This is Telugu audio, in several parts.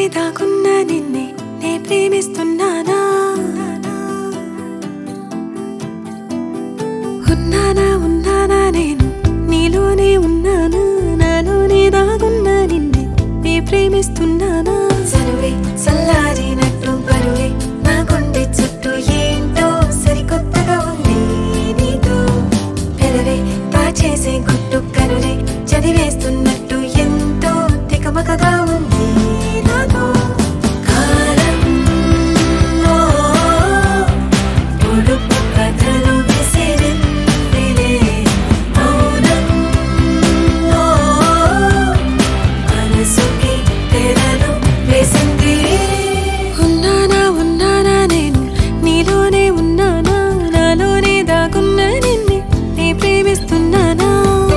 దాకున్న నిన్నే నే ప్రేమిస్తున్నానా ఉన్నానా ఉన్నానా నేను నీలోనే ఉన్నానా నాలోనే దాగున్న నిన్నే నే ప్రేమిస్తున్నానా సరువే చల్లారినట్టు బరువే నా గుండె చుట్టూ ఏంటో సరికొత్తగా ఉంది నీతో పెదవే దాచేసే గుట్టు కనులే చదివేస్తున్నట్టు ఎంతో తికమకగా ఉంది నాతో కాలం ఓ, పొడుపు కథలు విసిరిందిలే మౌనం ఓ, మనసుకి తెరలు వేసింది ఉన్నానా ఉన్నానా నేను నీలోనే ఉన్నానా నాలోనే దాగున్న నిన్నే నే ప్రేమిస్తున్నానా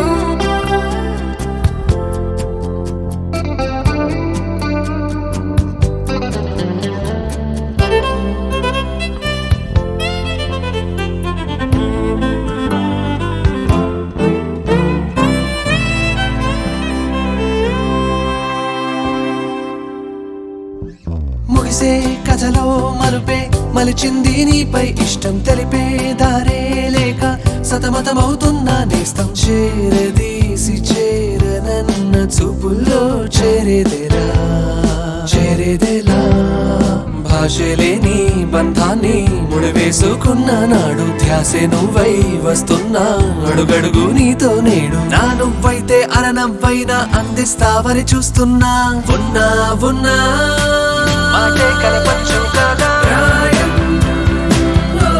ముగిసే కథలో మలుపే మలిచింది నీపై ఇష్టం తెలిపే దారే లేక సతమతమవుతున్నా నేస్తం చేరదీసి చేరనన్న చూపుల్లో చేరేదేరా చేరేదేలా భాష లేని బంధాన్ని ముడివేసుకున్న నాడు ధ్యాసే నువ్వై వస్తున్నా అడుగడుగు నీతో నేడు నా నువ్వైతే అరనవ్వైనా అందిస్తావని చూస్తున్నా ఉన్నా ఉన్నా మాటే కలపచ్చు కదా ప్రాయం ఓ,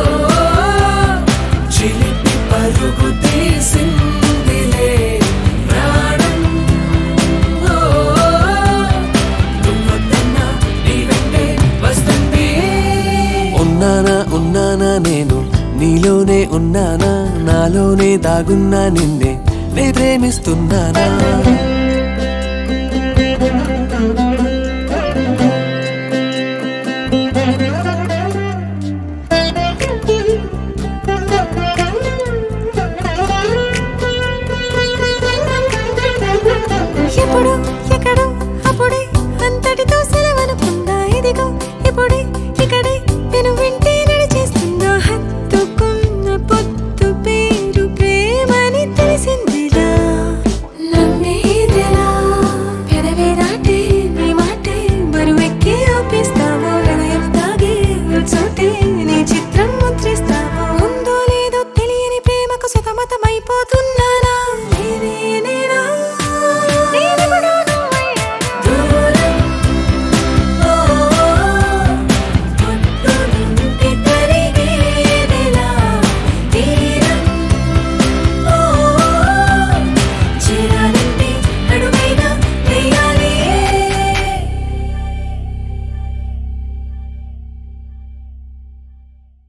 చిలిపి పరుగు తీసిందిలే ప్రాణం ఓ, నువ్వొద్దన్నా నీ వెంటే వస్తుంది. ఉన్నానా ఉన్నానా నేను నీలోనే ఉన్నానా నాలోనే దాగున్నా నిన్నే నే ప్రేమిస్తున్నానా